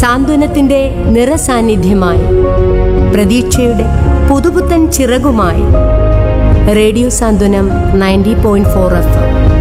സാന്ത്വനത്തിന്റെ നിറസാന്നിധ്യമായി പ്രതീക്ഷയുടെ പുതുപുത്തൻ ചിറകുമായി radio Santhwanam ninety point four F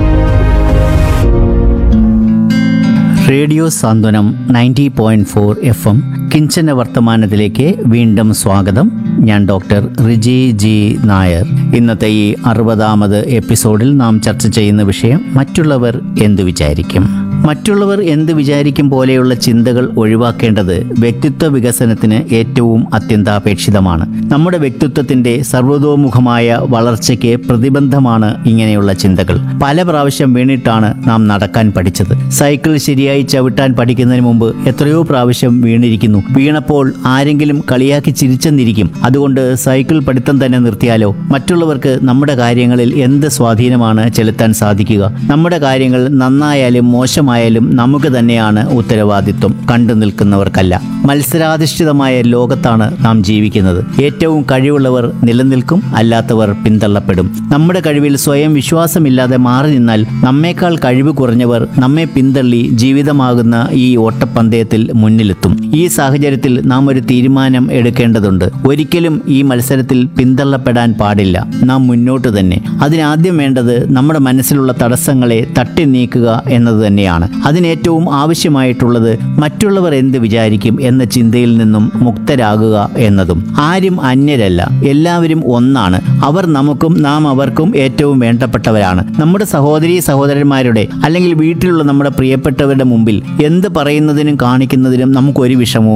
radio Santhwanam ninety point four F M കിഞ്ചന വർത്തമാനത്തിലേക്ക് വീണ്ടും സ്വാഗതം ഞാൻ ഡോക്ടർ റിജി ജി നായർ ഇന്നത്തെ ഈ അറുപതാമത് എപ്പിസോഡിൽ നാം ചർച്ച ചെയ്യുന്ന വിഷയം മറ്റുള്ളവർ എന്തു വിചാരിക്കും മറ്റുള്ളവർ എന്ത് വിചാരിക്കും പോലെയുള്ള ചിന്തകൾ ഒഴിവാക്കേണ്ടത് വ്യക്തിത്വ വികസനത്തിന് ഏറ്റവും അത്യന്താപേക്ഷിതമാണ് നമ്മുടെ വ്യക്തിത്വത്തിന്റെ സർവതോമുഖമായ വളർച്ചയ്ക്ക് പ്രതിബന്ധമാണ് ഇങ്ങനെയുള്ള ചിന്തകൾ പല പ്രാവശ്യം വീണിട്ടാണ് നാം നടക്കാൻ പഠിച്ചത് സൈക്കിൾ ശരിയായി ചവിട്ടാൻ പഠിക്കുന്നതിന് മുമ്പ് എത്രയോ പ്രാവശ്യം വീണിരിക്കുന്നു വീണപ്പോൾ ആരെങ്കിലും കളിയാക്കി ചിരിച്ചെന്നിരിക്കും അതുകൊണ്ട് സൈക്കിൾ പഠിത്തം തന്നെ നിർത്തിയാലോ മറ്റുള്ളവർക്ക് നമ്മുടെ കാര്യങ്ങളിൽ എന്ത് സ്വാധീനമാണ് ചെലുത്താൻ സാധിക്കുക നമ്മുടെ കാര്യങ്ങൾ നന്നായാലും മോശമായാലും നമുക്ക് തന്നെയാണ് ഉത്തരവാദിത്വം കണ്ടു നിൽക്കുന്നവർക്കല്ല മത്സരാധിഷ്ഠിതമായ ലോകത്താണ് നാം ജീവിക്കുന്നത് ഏറ്റവും കഴിവുള്ളവർ നിലനിൽക്കും അല്ലാത്തവർ പിന്തള്ളപ്പെടും നമ്മുടെ കഴിവിൽ സ്വയം വിശ്വാസമില്ലാതെ മാറി നിന്നാൽ നമ്മേക്കാൾ കഴിവ് കുറഞ്ഞവർ നമ്മെ പിന്തള്ളി ജീവിതമാകുന്ന ഈ ഓട്ടപ്പന്തയത്തിൽ മുന്നിലെത്തും ഈ സാഹചര്യത്തിൽ നാം ഒരു തീരുമാനം എടുക്കേണ്ടതുണ്ട് ഒരിക്കലും ഈ മത്സരത്തിൽ പിന്തള്ളപ്പെടാൻ പാടില്ല നാം മുന്നോട്ട് തന്നെ അതിനാദ്യം വേണ്ടത് നമ്മുടെ മനസ്സിലുള്ള തടസ്സങ്ങളെ തട്ടി നീക്കുക എന്നത് തന്നെയാണ് അതിനേറ്റവും ആവശ്യമായിട്ടുള്ളത് മറ്റുള്ളവർ എന്ത് വിചാരിക്കും എന്ന ചിന്തയിൽ നിന്നും മുക്തരാകുക എന്നതും ആരും അന്യരല്ല എല്ലാവരും ഒന്നാണ് അവർ നമുക്കും നാം അവർക്കും ഏറ്റവും വേണ്ടപ്പെട്ടവരാണ് നമ്മുടെ സഹോദരി സഹോദരന്മാരുടെ അല്ലെങ്കിൽ വീട്ടിലുള്ള നമ്മുടെ പ്രിയപ്പെട്ടവരുടെ മുമ്പിൽ എന്ത് പറയുന്നതിനും കാണിക്കുന്നതിനും നമുക്കൊരു വിഷമവും